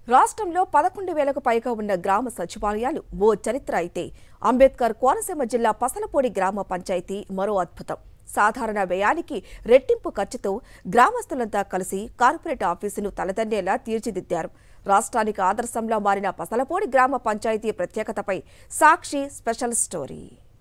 రాష్ట్రంలో పదకొండు వేలకు పైగా ఉన్న గ్రామ సచివాలయాలు ఓ చరిత్ర అయితే అంబేద్కర్ కోనసీమ జిల్లా పసలపూడి గ్రామ పంచాయతీ మరో అద్భుతం సాధారణ వ్యయానికి రెట్టింపు ఖర్చుతో గ్రామస్తులంతా కలిసి కార్పొరేట్ ఆఫీసును తలదన్నేలా తీర్చిదిద్దారు రాష్ట్రానికి ఆదర్శంలో మారిన పసలపూడి గ్రామ పంచాయతీ ప్రత్యేకతపై సాక్షి స్పెషల్ స్టోరీ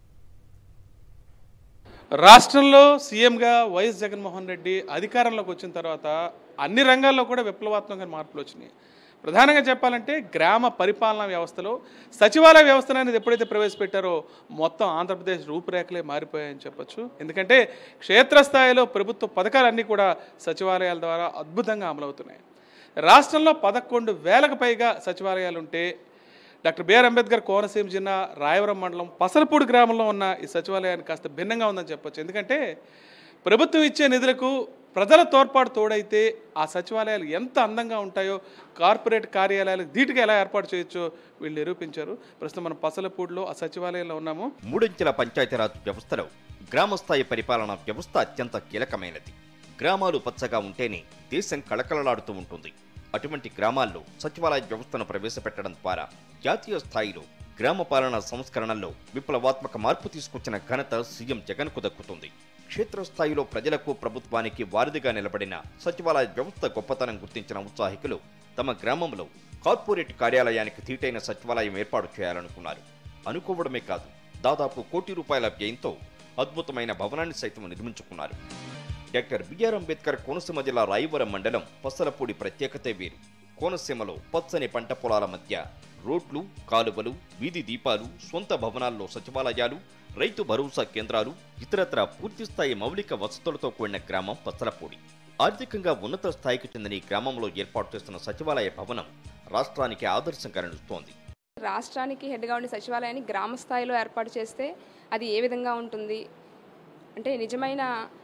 రాష్ట్రంలో సీఎంగా వైఎస్ జగన్మోహన్ రెడ్డి అధికారంలోకి వచ్చిన తర్వాత అన్ని రంగాల్లో కూడా విప్లవాత్మక మార్పులు వచ్చినాయి ప్రధానంగా చెప్పాలంటే గ్రామ పరిపాలనా వ్యవస్థలో సచివాలయ వ్యవస్థ అనేది ఎప్పుడైతే ప్రవేశపెట్టారో మొత్తం ఆంధ్రప్రదేశ్ రూపురేఖలే మారిపోయాయని చెప్పొచ్చు ఎందుకంటే క్షేత్రస్థాయిలో ప్రభుత్వ పథకాలన్నీ కూడా సచివాలయాల ద్వారా అద్భుతంగా అమలవుతున్నాయి రాష్ట్రంలో పదకొండు వేలకు పైగా సచివాలయాలు ఉంటే డాక్టర్ బిఆర్ అంబేద్కర్ కోనసీమ జిల్లా రాయవరం మండలం పసలపూడి గ్రామంలో ఉన్న ఈ సచివాలయానికి కాస్త భిన్నంగా ఉందని చెప్పొచ్చు ఎందుకంటే ప్రభుత్వం ఇచ్చే నిధులకు ప్రజల తోడ్పాటు తోడైతే ఆ సచివాలయాలు ఎంత అందంగా ఉంటాయో కార్పొరేట్ కార్యాలయాలు ధీటుగా ఎలా ఏర్పాటు చేయొచ్చో వీళ్ళు నిరూపించారు ప్రస్తుతం మనం పసలపూడిలో ఆ సచివాలయంలో ఉన్నాము మూడంచెల పంచాయతీరాజ్ వ్యవస్థలో గ్రామస్థాయి పరిపాలన వ్యవస్థ అత్యంత కీలకమైనది గ్రామాలు పచ్చగా ఉంటేనే దేశం కళకళలాడుతూ ఉంటుంది అటువంటి గ్రామాల్లో సచివాలయ వ్యవస్థను ప్రవేశపెట్టడం ద్వారా జాతీయ స్థాయిలో గ్రామ పాలన సంస్కరణల్లో విప్లవాత్మక మార్పు తీసుకొచ్చిన ఘనత సీఎం జగన్కు దక్కుతుంది క్షేత్రస్థాయిలో ప్రజలకు ప్రభుత్వానికి వారధిగా నిలబడిన సచివాలయ వ్యవస్థ గొప్పతనం గుర్తించిన ఉత్సాహికులు తమ గ్రామంలో కార్పొరేట్ కార్యాలయానికి తీటైన సచివాలయం ఏర్పాటు చేయాలనుకున్నారు అనుకోవడమే కాదు దాదాపు కోటి రూపాయల వ్యయంతో అద్భుతమైన భవనాన్ని సైతం నిర్మించుకున్నారు డాక్టర్ బిఆర్ అంబేద్కర్ కోనసీమ జిల్లా రాయవరం మండలం పసలపూడి ప్రత్యేకతే వేరు కోనసీమలో పచ్చని పంట పొలాల మధ్య రోడ్లు కాలువలు వీధి దీపాలు సొంత భవనాల్లో సచివాలయాలు రైతు భరోసా కేంద్రాలు ఇతరత్ర పూర్తిస్థాయి మౌలిక వసతులతో కూడిన గ్రామం పచ్చలపూడి ఆర్థికంగా ఉన్నత స్థాయికి చెందిన ఈ గ్రామంలో ఏర్పాటు చేస్తున్న సచివాలయ భవనం రాష్ట్రానికి ఆదర్శంగా నిలుస్తోంది రాష్ట్రానికి హెడ్గా ఉండే సచివాలయాన్ని గ్రామ స్థాయిలో ఏర్పాటు చేస్తే అది ఏ విధంగా ఉంటుంది అంటే నిజమైన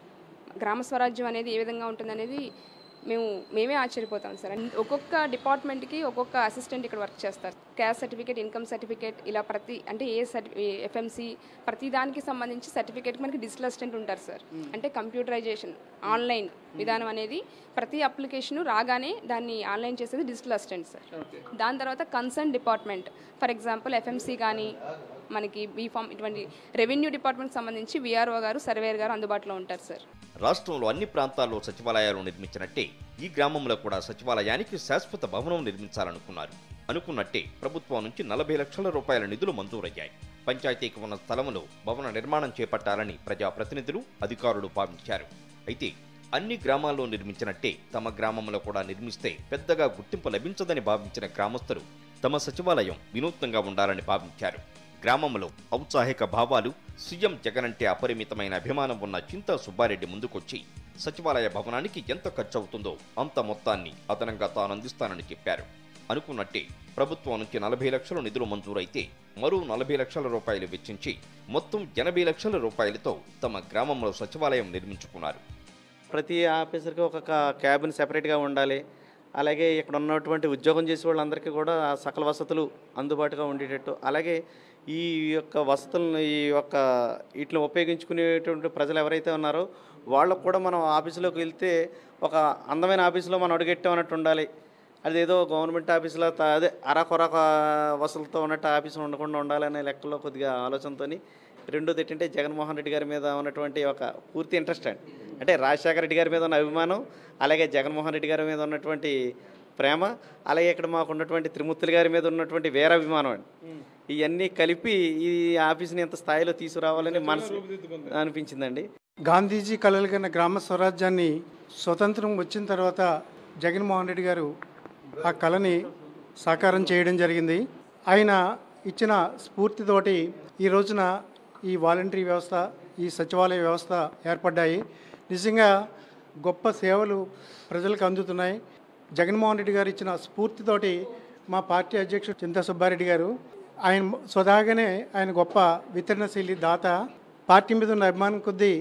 గ్రామ స్వరాజ్యం అనేది ఏ విధంగా ఉంటుంది అనేది మేము మేమే ఆశ్చర్యపోతాం సార్ అండ్ ఒక్కొక్క డిపార్ట్మెంట్కి ఒక్కొక్క అసిస్టెంట్ ఇక్కడ వర్క్ చేస్తారు క్యాస్ట్ సర్టిఫికేట్ ఇన్కమ్ సర్టిఫికేట్ ఇలా ప్రతి అంటే ఏ సర్టి ఎఫ్ఎంసి ప్రతి దానికి సంబంధించి సర్టిఫికేట్ మనకి డిజిటల్ అసిస్టెంట్ ఉంటారు సార్ అంటే కంప్యూటరైజేషన్ ఆన్లైన్ విధానం అనేది ప్రతి అప్లికేషన్ రాగానే దాన్ని ఆన్లైన్ చేసేది డిజిటల్ అసిస్టెంట్ సార్ దాని తర్వాత concern department for example F M C కానీ మనకి బీఫామ్ ఇటువంటి రెవెన్యూ డిపార్ట్మెంట్ సంబంధించి విఆర్ఓ గారు సర్వేయర్ గారు అందుబాటులో ఉంటారు సార్ రాష్ట్రంలో అన్ని ప్రాంతాల్లో సచివాలయాలు నిర్మించినట్టే ఈ గ్రామంలో కూడా సచివాలయానికి శాశ్వత భవనం నిర్మించాలనుకున్నారు అనుకున్నట్టే ప్రభుత్వం నుంచి నలభై లక్షల రూపాయల నిధులు మంజూరయ్యాయి పంచాయతీకి ఉన్న స్థలంలో భవన నిర్మాణం చేపట్టాలని ప్రజాప్రతినిధులు అధికారులు భావించారు అయితే అన్ని గ్రామాల్లో నిర్మించినట్టే తమ గ్రామంలో కూడా నిర్మిస్తే పెద్దగా గుర్తింపు లభించదని భావించిన గ్రామస్తులు తమ సచివాలయం వినూత్నంగా ఉండాలని భావించారు గ్రామంలో ఔత్సాహిక భావాలు సీఎం జగన్ అంటే అపరిమితమైన అభిమానం ఉన్న చింతా సుబ్బారెడ్డి ముందుకొచ్చి సచివాలయ భవనానికి ఎంత ఖర్చు అవుతుందో అంత మొత్తాన్ని అదనంగా తాను అందిస్తానని చెప్పారు అనుకున్నట్టే ప్రభుత్వం నుంచి నలభై లక్షల నిధులు మంజూరైతే మరో నలభై లక్షల రూపాయలు వెచ్చించి మొత్తం ఎనభై లక్షల రూపాయలతో తమ గ్రామంలో సచివాలయం నిర్మించుకున్నారు ప్రతి ఆఫీసర్కి ఒక క- క్యాబిన్ సెపరేట్గా ఉండాలి అలాగే ఇక్కడ ఉన్నటువంటి ఉద్యోగం చేసే వాళ్ళందరికీ కూడా సకల వసతులు అందుబాటుగా ఉండేటట్టు అలాగే ఈ యొక్క వసతులను ఈ యొక్క వీటిని ఉపయోగించుకునేటువంటి ప్రజలు ఎవరైతే ఉన్నారో వాళ్ళకు కూడా మనం ఆఫీసులోకి వెళ్తే ఒక అందమైన ఆఫీసులో మనం అడుగెట్టామన్నట్టు ఉండాలి అదేదో గవర్నమెంట్ ఆఫీసులో త- అదే అరకొరక వసతులతో ఉన్నట్టు ఆఫీసు ఉండకుండా ఉండాలనే లెక్కలో కొద్దిగా ఆలోచనతోని రెండోది ఏంటంటే జగన్మోహన్ రెడ్డి గారి మీద ఉన్నటువంటి ఒక పూర్తి ఇంట్రెస్ట్ అండి అంటే రాజశేఖర రెడ్డి గారి మీద ఉన్న అభిమానం అలాగే జగన్మోహన్ రెడ్డి గారి మీద ఉన్నటువంటి ప్రేమ అలాగే ఇక్కడ మాకు ఉన్నటువంటి త్రిమూర్తులు గారి మీద ఉన్నటువంటి వేరాభిమానం అండి ఇవన్నీ కలిపి ఈ ఆఫీస్ని ఎంత స్థాయిలో తీసుకురావాలని మనసు అనిపించిందండి గాంధీజీ కలలు కన్న గ్రామ స్వరాజ్యాన్ని స్వతంత్రం వచ్చిన తర్వాత జగన్మోహన్ రెడ్డి గారు ఆ కళని సాకారం చేయడం జరిగింది ఆయన ఇచ్చిన స్ఫూర్తితోటి ఈ రోజున ఈ వాలంటరీ వ్యవస్థ ఈ సచివాలయ వ్యవస్థ ఏర్పడ్డాయి నిజంగా గొప్ప సేవలు ప్రజలకు అందుతున్నాయి జగన్మోహన్ రెడ్డి గారు ఇచ్చిన స్ఫూర్తితోటి మా పార్టీ అధ్యక్షుడు చింతా సుబ్బారెడ్డి గారు ఆయన స్వతహాగానే ఆయన గొప్ప వితరణశీలి దాత పార్టీ మీద ఉన్న అభిమానం కొద్దీ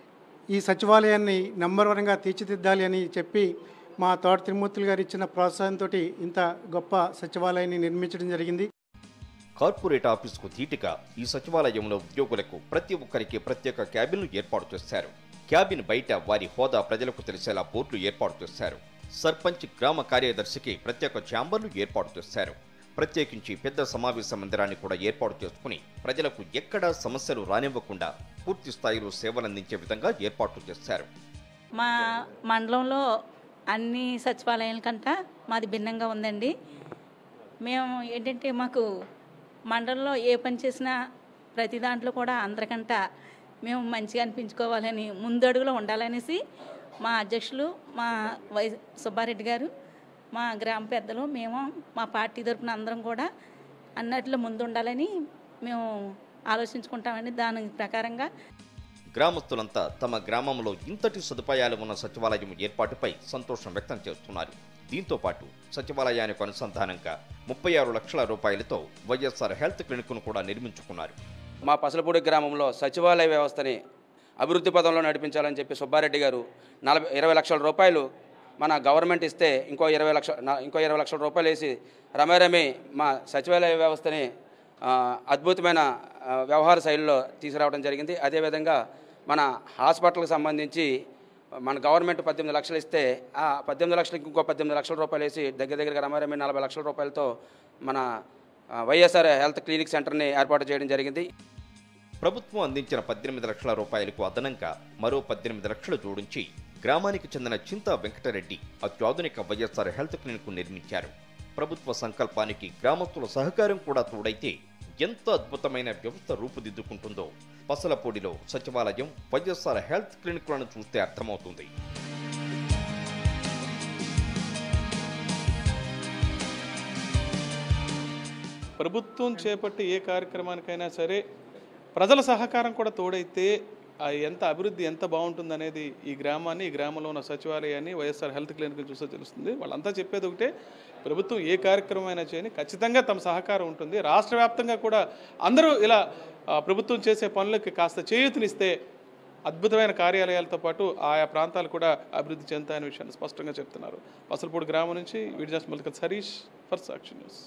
ఈ సచివాలయాన్ని నెంబర్ వన్గా తీర్చిదిద్దాలి అని చెప్పి మా తోట త్రిమూర్తులు గారు ఇచ్చిన ప్రోత్సాహంతో ఇంత గొప్ప సచివాలయాన్ని నిర్మించడం జరిగింది కార్పొరేట్ ఆఫీసుకు ధీటుగా ఈ సచివాలయంలో ఉద్యోగులకు ప్రతి ఒక్కరికి ప్రత్యేక క్యాబిన్లు ఏర్పాటు చేశారు క్యాబిన్ బయట వారి హోదా ప్రజలకు తెలిసేలా బోర్డులు ఏర్పాటు చేశారు సర్పంచ్ గ్రామ కార్యదర్శికి ప్రత్యేక ఛాంబర్లు ఏర్పాటు చేశారు ప్రత్యేకించి పెద్ద సమావేశ మందిరాన్ని కూడా ఏర్పాటు చేసుకుని ప్రజలకు ఎక్కడా సమస్యలు రానివ్వకుండా పూర్తి స్థాయిలో సేవలందించే విధంగా ఏర్పాట్లు చేశారు మా మండలంలో అన్ని సచివాలయాల కంట మాది భిన్నంగా ఉందండి మేము ఏంటంటే మాకు మండలంలో ఏ పని చేసినా ప్రతి దాంట్లో కూడా అందరికంట మేము మంచిగా అనిపించుకోవాలని ముందడుగులో ఉండాలనేసి మా అధ్యక్షులు మా వై సుబ్బారెడ్డి గారు మా గ్రామ పెద్దలు మేము మా పార్టీ తరపున అందరం కూడా అన్నట్లో ముందు ఉండాలని మేము ఆలోచించుకుంటామండి దాని ప్రకారంగా గ్రామస్తులంతా తమ గ్రామంలో ఇంతటి సదుపాయాలు ఉన్న సచివాలయం ఏర్పాటుపై సంతోషం వ్యక్తం చేస్తున్నారు దీంతో పాటు సచివాలయానికి అనుసంధానంగా ముప్పై ఆరు లక్షల రూపాయలతో వైఎస్ఆర్ హెల్త్ క్లినిక్ను కూడా నిర్మించుకున్నారు మా పసలపూడి గ్రామంలో సచివాలయ వ్యవస్థని అభివృద్ధి పదంలో నడిపించాలని చెప్పి సుబ్బారెడ్డి గారు నలభై ఇరవై లక్షల రూపాయలు మన గవర్నమెంట్ ఇస్తే ఇంకో ఇరవై లక్ష నా- ఇంకో ఇరవై లక్షల రూపాయలు వేసి రమేరమే మా సచివాలయ వ్యవస్థని ఆ, అద్భుతమైన ఆ, వ్యవహార శైలిలో తీసుకురావడం జరిగింది అదేవిధంగా మన హాస్పిటల్కి సంబంధించి మన గవర్నమెంట్ పద్దెనిమిది లక్షలు ఇస్తే ఆ పద్దెనిమిది లక్షలకి ఇంకో పద్దెనిమిది లక్షల రూపాయలు వేసి దగ్గర దగ్గరగా రమారమే నలభై లక్షల రూపాయలతో మన ఆ, వైఎస్ఆర్ హెల్త్ క్లినిక్ సెంటర్ని ఏర్పాటు చేయడం జరిగింది ప్రభుత్వం అందించిన పద్దెనిమిది లక్షల రూపాయలకు అదనంగా మరో పద్దెనిమిది లక్షలు జోడించి గ్రామానికి చెందిన చింతా వెంకటరెడ్డి అత్యాధునిక వైఎస్ఆర్ హెల్త్ క్లినిక్ నిర్మించారు ప్రభుత్వ సంకల్పానికి గ్రామస్తుల సహకారం కూడా తోడైతే ఎంత అద్భుతమైన వ్యవస్థ రూపుదిద్దుకుంటుందో పసలపూడిలో సచివాలయం వైఎస్ఆర్ హెల్త్ క్లినిక్లను చూస్తే అర్థమవుతుంది ప్రభుత్వం చేపట్టే ఏ కార్యక్రమానికైనా సరే ప్రజల సహకారం కూడా తోడైతే ఆ ఎంత అభివృద్ధి ఎంత బాగుంటుందనేది ఈ గ్రామాన్ని ఈ గ్రామంలో ఉన్న సచివాలయాన్ని వైఎస్ఆర్ హెల్త్ క్లినిక్ చూస్తే తెలుస్తుంది వాళ్ళంతా చెప్పేది ఒకటే ప్రభుత్వం ఏ కార్యక్రమం అయినా చేయని ఖచ్చితంగా తమ సహకారం ఉంటుంది రాష్ట్ర వ్యాప్తంగా కూడా అందరూ ఇలా ఆ, ప్రభుత్వం చేసే పనులకి కాస్త చేయూతనిస్తే అద్భుతమైన కార్యాలయాలతో పాటు ఆయా ప్రాంతాలు కూడా అభివృద్ధి చెందుతాయనే విషయాన్ని స్పష్టంగా చెప్తున్నారు పసలపూడి గ్రామం నుంచి విడిజాస్ మల్కత్ హరీష్ ఫర్ సాక్షి న్యూస్